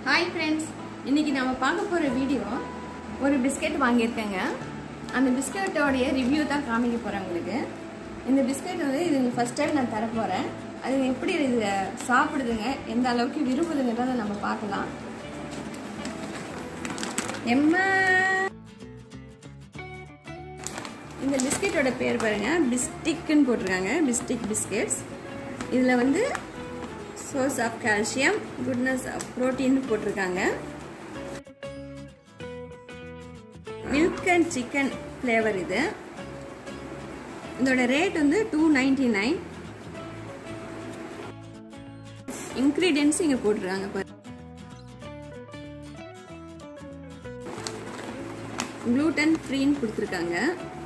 Hi friends இன்னைக்கு நம்ம பார்க்க போகிற வீடியோ ஒரு பிஸ்கெட் வாங்கியிருக்கேங்க அந்த பிஸ்கெட்டோடைய ரிவ்யூ தான் காமிக்க போகிறேன் உங்களுக்கு இந்த பிஸ்கெட் வந்து இது ஃபஸ்ட் டைம் நான் தர போகிறேன் அது எப்படி இது சாப்பிடுதுங்க எந்த அளவுக்கு விரும்புதுங்கிறத நம்ம பார்க்கலாம் எம்மா இந்த பிஸ்கெட்டோட பேர் பாருங்க பிஸ்டிக்குன்னு போட்டிருக்காங்க பிஸ்டிக் பிஸ்கெட்ஸ் இதில் வந்து source of calcium goodness of protein போட்டிருக்காங்க மில்க் அண்ட் சிக்கன் ஃப்ளேவர் இது இதோட ரேட் வந்து டூ நைன்டி நைன் இன்க்ரீடியன்ஸ் இங்கே போட்டிருக்காங்க பாரு க்ளூட்டன் ஃப்ரீன்னு கொடுத்துருக்காங்க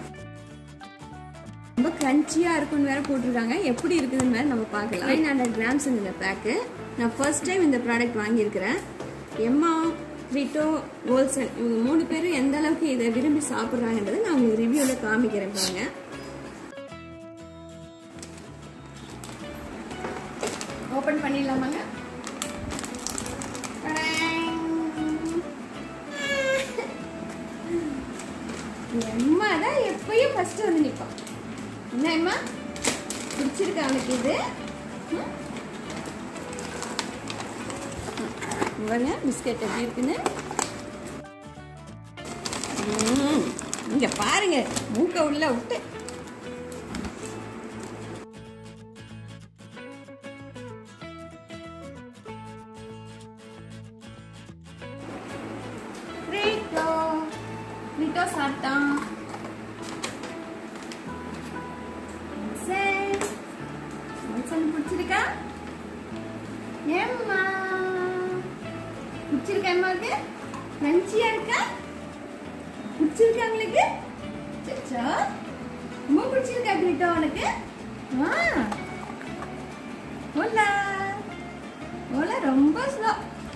ரொம்ப கிரன்ச்சியாக இருக்குன்னு வேற போட்டிருக்காங்க எப்படி இருக்குதுன்னு வேற நம்ம பார்க்கலாம் நைன் ஹண்ட்ரட் கிராம்ஸ் இந்த பேக்கு நான் ஃபர்ஸ்ட் டைம் இந்த ப்ராடக்ட் வாங்கியிருக்கிறேன் எம்மா ரிட்டோ கோல்சன் இவங்க மூணு பேரும் எந்த அளவுக்கு இதை விரும்பி சாப்பிட்றாங்கன்றது நான் உங்களுக்கு ரிவ்யூவில் காமிக்கிறேன் பாருங்க ஓப்பன் பண்ணிடலாமாங்க எம்மா தான் எப்பயும் ஃபர்ஸ்ட் வந்து நிற்பான் என்னம்மா பிடிச்சிருக்கா அவனுக்கு இது பாருங்க பிஸ்கெட் எப்படி இருக்குன்னு இங்க பாருங்க மூக்க உள்ள விட்டு ரீட்டோ ரீட்டோ சாப்பிட்டான் மனுஷன் பிடிச்சிருக்கா ஏம்மா பிடிச்சிருக்கா அம்மாவுக்கு நஞ்சியா இருக்கா பிடிச்சிருக்கா உங்களுக்கு சச்சா ரொம்ப பிடிச்சிருக்கா கிரிட்டோ உனக்கு ஆ ஓலா ஓலா ரொம்ப ஸ்லோ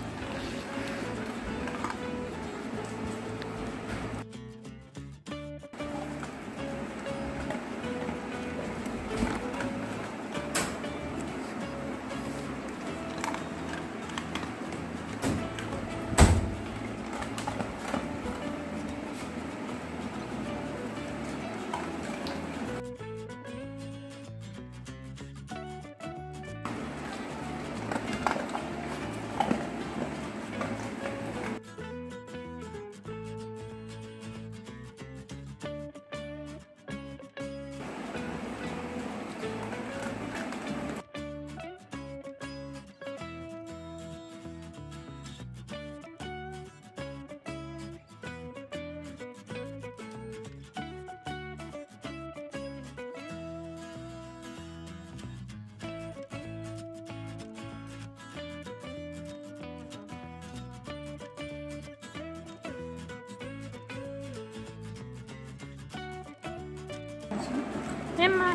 Emma.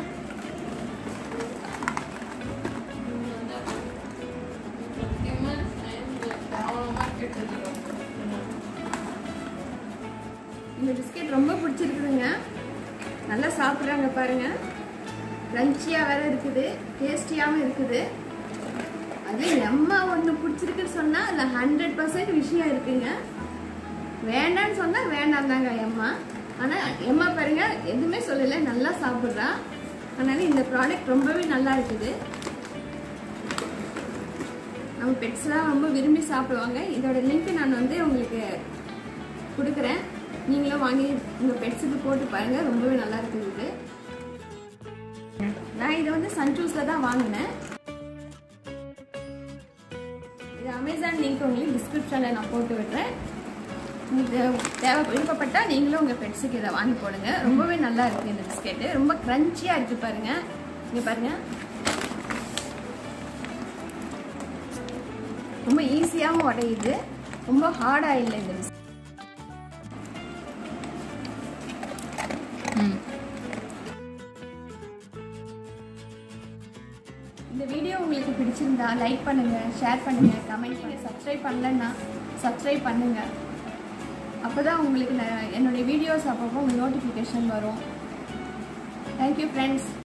இந்த பிஸ்கெட் ரொம்ப பிடிச்சிருக்குதுங்க நல்லா சாப்பிட்றாங்க பாருங்க கிரன்ச்சியாக வேற இருக்குது டேஸ்டியாகவும் இருக்குது அது எம்மா ஒன்று பிடிச்சிருக்குன்னு சொன்னால் அதில் ஹண்ட்ரட் பர்சன்ட் விஷயம் இருக்குங்க வேண்டான்னு சொன்னால் வேண்டாம் தாங்க எம்மா ஆனால் எம்மா பாருங்க எதுவுமே சொல்லலை நல்லா சாப்பிட்றா அதனால இந்த ப்ராடக்ட் ரொம்பவே நல்லா இருக்குது நம்ம பெட்ஸ்லாம் ரொம்ப விரும்பி சாப்பிடுவாங்க இதோட லிங்க் நான் வந்து உங்களுக்கு கொடுக்குறேன் நீங்களும் வாங்கி உங்கள் பெட்ஸுக்கு போட்டு பாருங்கள் ரொம்பவே நல்லா இருக்குது இது நான் இதை வந்து சன்சூஸில் தான் வாங்கினேன் இது அமேசான் லிங்க் உங்களுக்கு டிஸ்கிரிப்ஷனில் நான் போட்டு விடுறேன் உங்களுக்கு தேவை விருப்பப்பட்டால் நீங்களும் உங்கள் பெட்ஸுக்கு இதை வாங்கி போடுங்க ரொம்பவே நல்லா இருக்குது இந்த பிஸ்கெட்டு ரொம்ப க்ரன்ச்சியாக இருக்குது பாருங்கள் இங்கே பாருங்கள் ரொம்ப ஈஸியாகவும் உடையுது ரொம்ப ஹார்டாக இல்லை இந்த பிஸ்கெட் இந்த வீடியோ உங்களுக்கு பிடிச்சிருந்தா லைக் பண்ணுங்க ஷேர் பண்ணுங்க கமெண்ட் பண்ணுங்க சப்ஸ்கிரைப் பண்ணலன்னா சப்ஸ்கிரைப் பண்ணுங்க அப்பதான் உங்களுக்கு நான் என்னுடைய வீடியோஸ் அப்பப்போ உங்களுக்கு நோட்டிஃபிகேஷன் வரும் தேங்க்யூ ஃப்ரெண்ட்ஸ்